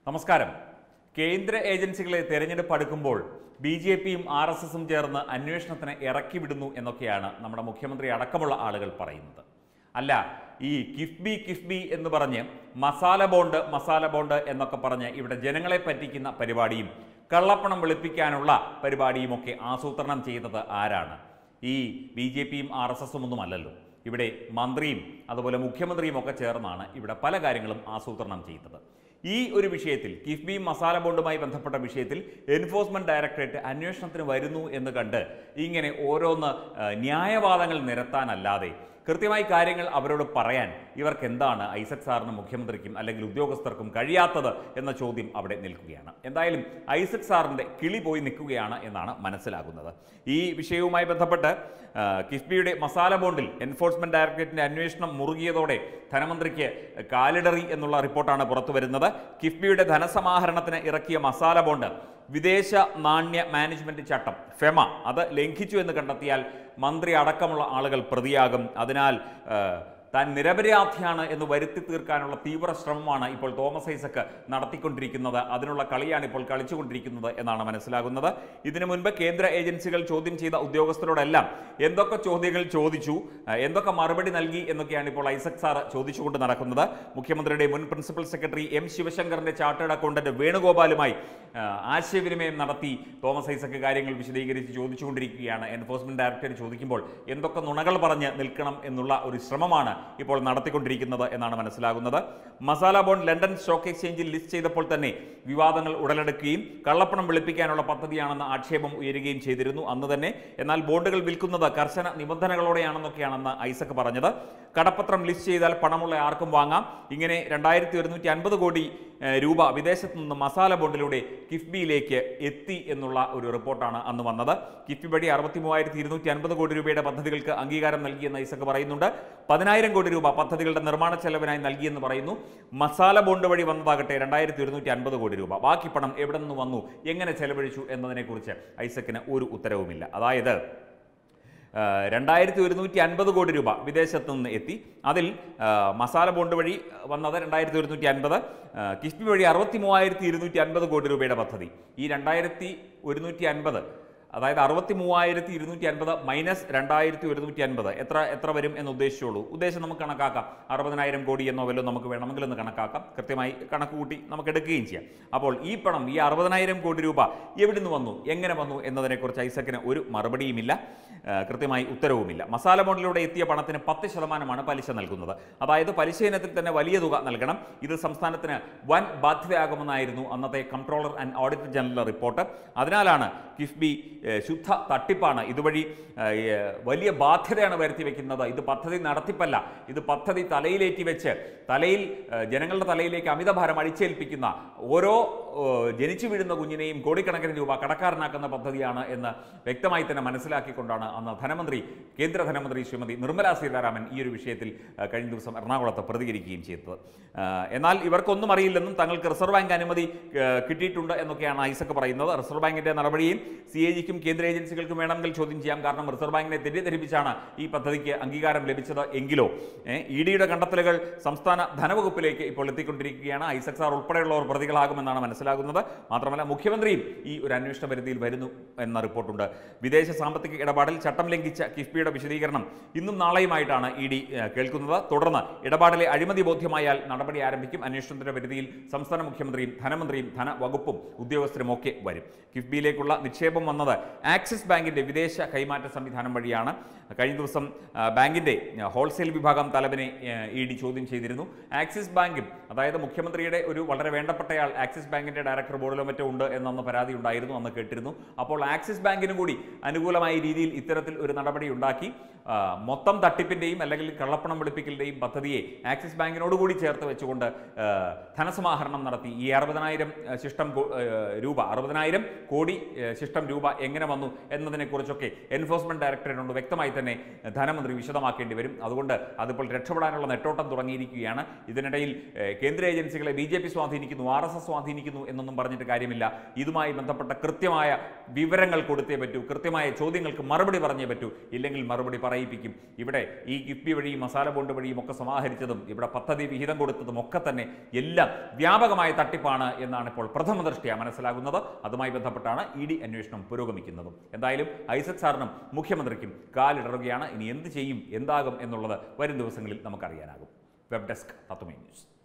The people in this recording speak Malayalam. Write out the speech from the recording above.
നമസ്കാരം കേന്ദ്ര ഏജൻസികളെ തെരഞ്ഞെടുപ്പ് അടുക്കുമ്പോൾ ബി ജെ പിയും ആർ എസ് എസും ചേർന്ന് അന്വേഷണത്തിന് ഇറക്കി വിടുന്നു എന്നൊക്കെയാണ് നമ്മുടെ മുഖ്യമന്ത്രി അടക്കമുള്ള ആളുകൾ പറയുന്നത് അല്ല ഈ കിഫ്ബി കിഫ്ബി എന്ന് പറഞ്ഞ് മസാല ബോണ്ട് മസാല ബോണ്ട് എന്നൊക്കെ പറഞ്ഞ് ഇവിടെ ജനങ്ങളെ പറ്റിക്കുന്ന പരിപാടിയും കള്ളപ്പണം വെളുപ്പിക്കാനുള്ള പരിപാടിയുമൊക്കെ ആസൂത്രണം ചെയ്തത് ആരാണ് ഈ ബി ജെ പിയും ആർ എസ് എസും ഒന്നും അല്ലല്ലോ ഇവിടെ മന്ത്രിയും അതുപോലെ മുഖ്യമന്ത്രിയും ഒക്കെ ചേർന്നാണ് ഇവിടെ പല കാര്യങ്ങളും ആസൂത്രണം ചെയ്തത് ഈ ഒരു വിഷയത്തിൽ കിഫ്ബി മസാല ബോണ്ടുമായി ബന്ധപ്പെട്ട വിഷയത്തിൽ എൻഫോഴ്സ്മെന്റ് ഡയറക്ടറേറ്റ് അന്വേഷണത്തിന് വരുന്നു എന്ന് കണ്ട് ഇങ്ങനെ ഓരോന്ന് ആ, ന്യായവാദങ്ങൾ നിരത്താനല്ലാതെ കൃത്യമായി കാര്യങ്ങൾ അവരോട് പറയാൻ ഇവർക്ക് എന്താണ് ഐസക് സാറിനും മുഖ്യമന്ത്രിക്കും അല്ലെങ്കിൽ ഉദ്യോഗസ്ഥർക്കും കഴിയാത്തത് എന്ന ചോദ്യം അവിടെ നിൽക്കുകയാണ് എന്തായാലും ഐസക് സാറിൻ്റെ കിളി പോയി നിൽക്കുകയാണ് എന്നാണ് മനസ്സിലാകുന്നത് ഈ വിഷയവുമായി ബന്ധപ്പെട്ട് ആ, കിഫ്ബിയുടെ മസാല ബോണ്ടിൽ എൻഫോഴ്സ്മെന്റ് ഡയറക്ടറേറ്റിന്റെ അന്വേഷണം മുറുകിയതോടെ ധനമന്ത്രിക്ക് കാലിടറി എന്നുള്ള റിപ്പോർട്ടാണ് പുറത്തു വരുന്നത് കിഫ്ബിയുടെ ധനസമാഹരണത്തിന് ഇറക്കിയ മസാല ബോണ്ട് വിദേശ നാണ്യ മാനേജ്മെന്റ് ചട്ടം ഫെമ അത് ലംഘിച്ചു എന്ന് കണ്ടെത്തിയാൽ മന്ത്രി അടക്കമുള്ള ആളുകൾ പ്രതിയാകും അതിനാൽ ആ, താൻ നിരപരാധിയാണ് എന്ന് വരുത്തി തീർക്കാനുള്ള തീവ്ര ശ്രമമാണ് ഇപ്പോൾ തോമസ് ഐസക്ക് നടത്തിക്കൊണ്ടിരിക്കുന്നത് അതിനുള്ള കളിയാണ് ഇപ്പോൾ കളിച്ചുകൊണ്ടിരിക്കുന്നത് എന്നാണ് മനസ്സിലാകുന്നത് ഇതിനു മുൻപ് കേന്ദ്ര ഏജൻസികൾ ചോദ്യം ചെയ്ത ഉദ്യോഗസ്ഥരോടെല്ലാം എന്തൊക്കെ ചോദ്യങ്ങൾ ചോദിച്ചു ആ, എന്തൊക്കെ മറുപടി നൽകി എന്നൊക്കെയാണ് ഇപ്പോൾ ഐസക് സാർ ചോദിച്ചുകൊണ്ട് നടക്കുന്നത് മുഖ്യമന്ത്രിയുടെ മുൻ പ്രിൻസിപ്പൽ സെക്രട്ടറി എം ശിവശങ്കറിന്റെ ചാർട്ടേഡ് അക്കൗണ്ടന്റ് വേണുഗോപാലുമായി ആ, ആശയവിനിമയം നടത്തി തോമസ് ഐസക്ക് കാര്യങ്ങൾ വിശദീകരിച്ച് ചോദിച്ചുകൊണ്ടിരിക്കുകയാണ് എൻഫോഴ്സ്മെന്റ് ഡയറക്ടർ ചോദിക്കുമ്പോൾ എന്തൊക്കെ നുണകൾ പറഞ്ഞ് നിൽക്കണം എന്നുള്ള ഒരു ശ്രമമാണ് ഇപ്പോൾ നടത്തിക്കൊണ്ടിരിക്കുന്നത് എന്നാണ് മനസ്സിലാകുന്നത് മസാല ബോണ്ട് ലണ്ടൻ സ്റ്റോക്ക് എക്സ്ചേഞ്ചിൽ ലിസ്റ്റ് ചെയ്തപ്പോൾ തന്നെ വിവാദങ്ങൾ ഉടലെടുക്കുകയും കള്ളപ്പണം വെളുപ്പിക്കാനുള്ള പദ്ധതിയാണെന്ന ആക്ഷേപം ഉയരുകയും ചെയ്തിരുന്നു അന്ന് തന്നെ എന്നാൽ ബോണ്ടുകൾ വിൽക്കുന്നത് കർശന നിബന്ധനകളോടെയാണെന്നൊക്കെയാണെന്ന് ഐസക് പറഞ്ഞത് കടപ്പത്രം ലിസ്റ്റ് ചെയ്താൽ പണമുള്ള ആർക്കും വാങ്ങാം ഇങ്ങനെ രണ്ടായിരത്തി ഒരുന്നൂറ്റി അൻപത് കോടി ഏഹ്, രൂപ വിദേശത്തു നിന്ന് മസാല ബോണ്ടിലൂടെ കിഫ്ബിയിലേക്ക് എത്തി എന്നുള്ള ഒരു റിപ്പോർട്ടാണ് അന്ന് വന്നത് കിഫ്ബി വഴി അറുപത്തി മൂവായിരത്തി ഇരുന്നൂറ്റി അൻപത് കോടി രൂപയുടെ പദ്ധതികൾക്ക് അംഗീകാരം നൽകിയെന്ന് ഐസക് പറയുന്നുണ്ട് പതിനായിരം കോടി രൂപ പദ്ധതികളുടെ നിർമ്മാണ ചെലവിനായി നൽകിയെന്ന് പറയുന്നു മസാല ബോണ്ട് വഴി വന്നതാകട്ടെ രണ്ടായിരത്തി ഒരുന്നൂറ്റി അൻപത് കോടി രൂപ ബാക്കി പണം എവിടെ നിന്ന് വന്നു എങ്ങനെ ചെലവഴിച്ചു എന്നതിനെക്കുറിച്ച് ഐസക്കിന് ഒരു ഉത്തരവുമില്ല അതായത് രണ്ടായിരത്തി ഒരുന്നൂറ്റി അൻപത് കോടി രൂപ വിദേശത്ത് നിന്ന് എത്തി അതിൽ ആ, മസാല ബോണ്ട് വഴി വന്നത് രണ്ടായിരത്തി ഒരുന്നൂറ്റി അൻപത് കിഫ്ബി വഴി അറുപത്തി മൂവായിരത്തി ഇരുന്നൂറ്റി അൻപത് കോടി രൂപയുടെ പദ്ധതി ഈ രണ്ടായിരത്തി ഒരുന്നൂറ്റി അൻപത് അതായത് അറുപത്തി മൂവായിരത്തി ഇരുന്നൂറ്റി അൻപത് മൈനസ് രണ്ടായിരത്തി ഒരുന്നൂറ്റി അൻപത് എത്ര എത്ര വരും എന്ന് ഉദ്ദേശിച്ചോളൂ ഉദ്ദേശം നമുക്ക് കണക്കാക്കാം അറുപതിനായിരം കോടി എന്നോ വല്ലതും നമുക്ക് വേണമെങ്കിൽ ഒന്ന് കണക്കാക്കാം കൃത്യമായി കണക്ക് കൂട്ടി നമുക്ക് എടുക്കുകയും ചെയ്യാം അപ്പോൾ ഈ പണം ഈ അറുപതിനായിരം കോടി രൂപ എവിടുന്ന് വന്നു എങ്ങനെ വന്നു എന്നതിനെക്കുറിച്ച് ഐസക്കിന് ഒരു മറുപടിയുമില്ല ആ, കൃത്യമായി ഉത്തരവുമില്ല മസാല ബോണ്ടിലൂടെ എത്തിയ പണത്തിന് പത്ത് ശതമാനമാണ് പലിശ നൽകുന്നത് അതായത് പലിശ ഇനത്തിൽ തന്നെ വലിയ തുക നൽകണം ഇത് സംസ്ഥാനത്തിന് വൻ ബാധ്യതയാകുമെന്നായിരുന്നു അന്നത്തെ controller and auditor general report അതിനാലാണ് കിഫ്ബി ഏഹ്, ശുദ്ധ തട്ടിപ്പാണ് ഇതുവഴി ഏഹ്, ഏഹ്, വലിയ ബാധ്യതയാണ് വരുത്തി വെക്കുന്നത് ഇത് പദ്ധതി നടത്തിപ്പല്ല ഇത് പദ്ധതി തലയിലേറ്റി വെച്ച് തലയിൽ ഏഹ്, ജനങ്ങളുടെ തലയിലേക്ക് അമിതഭാരം അടിച്ചേൽപ്പിക്കുന്ന ഓരോ ഏഹ്, ജനിച്ചു വീഴുന്ന കുഞ്ഞിനെയും കോടിക്കണക്കിന് രൂപ കടക്കാരനാക്കുന്ന പദ്ധതിയാണ് എന്ന് വ്യക്തമായി തന്നെ മനസ്സിലാക്കിക്കൊണ്ടാണ് അന്ന് ധനമന്ത്രി കേന്ദ്ര ധനമന്ത്രി ശ്രീമതി നിർമ്മല സീതാരാമൻ ഈ ഒരു വിഷയത്തിൽ ഏഹ്, കഴിഞ്ഞ ദിവസം എറണാകുളത്ത് പ്രതികരിക്കുകയും ചെയ്തത് ഏഹ്, എന്നാൽ ഇവർക്കൊന്നും അറിയില്ലെന്നും തങ്ങൾക്ക് റിസർവ് ബാങ്ക് അനുമതി ഏഹ്, കിട്ടിയിട്ടുണ്ട് എന്നൊക്കെയാണ് ഐസക് പറയുന്നത് റിസർവ് ബാങ്കിന്റെ നടപടിയും സി എ ജിക്കും കേന്ദ്ര ഏജൻസികൾക്കും വേണമെങ്കിൽ ചോദ്യം ചെയ്യാം കാരണം റിസർവ് ബാങ്കിനെ തെറ്റിദ്ധരിപ്പിച്ചാണ് ഈ പദ്ധതിക്ക് അംഗീകാരം ലഭിച്ചത് എങ്കിലോ ഇ ഡിയുടെ കണ്ടെത്തലുകൾ സംസ്ഥാന ധനവകുപ്പിലേക്ക് ഇപ്പോൾ എത്തിക്കൊണ്ടിരിക്കുകയാണ് ഐസക് സാർ ഉൾപ്പെടെയുള്ളവർ പ്രതികളാകുമെന്നാണ് മനസ്സിലാകുന്നത് മാത്രമല്ല മുഖ്യമന്ത്രിയും ഈ ഒരു അന്വേഷണ പരിധിയിൽ വരുന്നു എന്ന റിപ്പോർട്ടുണ്ട് വിദേശ സാമ്പത്തിക ഇടപാടിൽ ചട്ടം ലംഘിച്ച കിഫ്ബിയുടെ വിശദീകരണം ഇന്നും നാളെയുമായിട്ടാണ് ഇ ഡി കേൾക്കുന്നത് തുടർന്ന് ഇടപാടിലെ അഴിമതി ബോധ്യമായാൽ നടപടി ആരംഭിക്കും അന്വേഷണത്തിന്റെ പരിധിയിൽ സംസ്ഥാന മുഖ്യമന്ത്രിയും ധനമന്ത്രിയും ധനവകുപ്പും ഉദ്യോഗസ്ഥരും ഒക്കെ വരും കിഫ്ബിയിലേക്കുള്ള നിക്ഷേപം വന്നത് ആക്സിസ് ബാങ്കിന്റെ വിദേശ കൈമാറ്റ സംവിധാനം വഴിയാണ് കഴിഞ്ഞ ദിവസം ആ, ബാങ്കിന്റെ ആ, ഹോൾസെയിൽ വിഭാഗം തലവനെ ഇ ഡി ചോദ്യം ചെയ്തിരുന്നു ആക്സിസ് ബാങ്കും അതായത് മുഖ്യമന്ത്രിയുടെ ഒരു വളരെ വേണ്ടപ്പെട്ടയാൾ ആക്സിസ് ബാങ്കിന്റെ ഡയറക്ടർ ബോർഡിലോ മറ്റോ ഉണ്ട് എന്നന്ന് പരാതി ഉണ്ടായിരുന്നു അന്ന് കേട്ടിരുന്നു അപ്പോൾ ആക്സിസ് ബാങ്കിനും കൂടി അനുകൂലമായ രീതിയിൽ ഇത്തരത്തിൽ ഒരു നടപടി ഉണ്ടാക്കി ആ, മൊത്തം തട്ടിപ്പിന്റെയും അല്ലെങ്കിൽ കള്ളപ്പണം വെളുപ്പിക്കലിന്റെയും പദ്ധതിയെ ആക്സിസ് ബാങ്കിനോട് കൂടി ചേർത്ത് വെച്ചുകൊണ്ട് ആ, ധനസമാഹരണം നടത്തി ഈ അറുപതിനായിരം ആ, ശിഷ്ടം കോ- ആ, രൂപ അറുപതിനായിരം കോടി ആ, ശിഷ്ടം രൂപ എങ്ങനെ വന്നു എന്നതിനെക്കുറിച്ചൊക്കെ എൻഫോഴ്സ്മെന്റ് ഡയറക്ടറേറ്റിനോട് വ്യക്തമായി തന്നെ ധനമന്ത്രി വിശദമാക്കേണ്ടി വരും അതുകൊണ്ട് അതിപ്പോൾ രക്ഷപ്പെടാനുള്ള നെട്ടോട്ടം തുടങ്ങിയിരിക്കുകയാണ് ഇതിനിടയിൽ ഏഹ്, കേന്ദ്ര ഏജൻസികളെ ബി ജെ പി സ്വാധീനിക്കുന്നു ആർ എസ് എസ് സ്വാധീനിക്കുന്നു ചെയ്തിരിക്കുന്നു എന്നൊന്നും പറഞ്ഞിട്ട് കാര്യമില്ല ഇതുമായി ബന്ധപ്പെട്ട കൃത്യമായ വിവരങ്ങൾ കൊടുത്തേ പറ്റൂ കൃത്യമായ ചോദ്യങ്ങൾക്ക് മറുപടി പറഞ്ഞേ പറ്റൂ ഇല്ലെങ്കിൽ മറുപടി പറയിപ്പിക്കും ഇവിടെ ഈ കിഫ്ബി വഴിയും മസാല ബോണ്ട് വഴിയും ഒക്കെ സമാഹരിച്ചതും ഇവിടെ പദ്ധതി വിഹിതം കൊടുത്തതും ഒക്കെ തന്നെ എല്ലാം വ്യാപകമായ തട്ടിപ്പാണ് എന്നാണ് ഇപ്പോൾ പ്രഥമ ദൃഷ്ടിയ മനസ്സിലാകുന്നത് അതുമായി ബന്ധപ്പെട്ടാണ് ഇ ഡി അന്വേഷണം പുരോഗമിക്കുന്നതും എന്തായാലും ഐസക് സാറിനും മുഖ്യമന്ത്രിക്കും കാലിടറുകയാണ് ഇനി എന്ത് ചെയ്യും എന്താകും എന്നുള്ളത് വരും ദിവസങ്ങളിൽ നമുക്കറിയാനാകും വെബ് ഡെസ്ക് തത്വമേ ന്യൂസ്